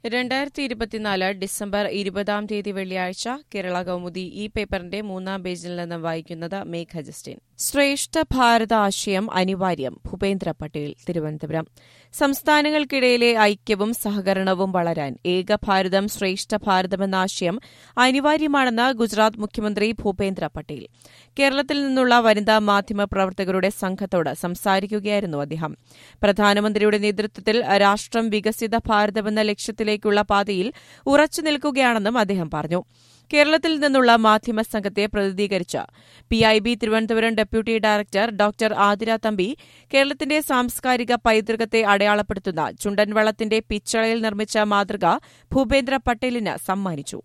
രണ്ടായിരത്തി ഇരുപത്തിനാല് ഡിസംബർ ഇരുപതാം തീയതി വെള്ളിയാഴ്ച കേരള കൗമുദി ഈ പേപ്പറിന്റെ മൂന്നാം പേജിൽ നിന്ന് വായിക്കുന്നത് മേഘ ജസ്റ്റിൻ ശ്രേഷ്ഠ ഭാരത ആശയം അനിവാര്യം ഭൂപേന്ദ്ര പട്ടേൽ തിരുവനന്തപുരം സംസ്ഥാനങ്ങൾക്കിടയിലെ ഐക്യവും സഹകരണവും വളരാൻ ഏക ഭാരതം ശ്രേഷ്ഠ ഭാരതമെന്ന ആശയം അനിവാര്യമാണെന്ന് ഗുജറാത്ത് മുഖ്യമന്ത്രി ഭൂപേന്ദ്ര പട്ടേൽ കേരളത്തിൽ നിന്നുള്ള വനിതാ മാധ്യമ പ്രവർത്തകരുടെ സംഘത്തോട് സംസാരിക്കുകയായിരുന്നു അദ്ദേഹം പ്രധാനമന്ത്രിയുടെ നേതൃത്വത്തിൽ രാഷ്ട്രം വികസിത ഭാരതമെന്ന ലക്ഷ്യത്തിലേക്കുള്ള പാതയിൽ ഉറച്ചു നിൽക്കുകയാണെന്നും അദ്ദേഹം പറഞ്ഞു കേരളത്തിൽ നിന്നുള്ള മാധ്യമ സംഘത്തെ പ്രതിനിധീകരിച്ച P I B Thiruvananthapuram deputy director doctor Athira Thampi കേരളത്തിന്റെ സാംസ്കാരിക പൈതൃകത്തെ അടയാളപ്പെടുത്തുന്ന ചുണ്ടൻവളത്തിന്റെ പിച്ചളയിൽ നിർമ്മിച്ച മാതൃക ഭൂപേന്ദ്ര പട്ടേലിന് സമ്മാനിച്ചു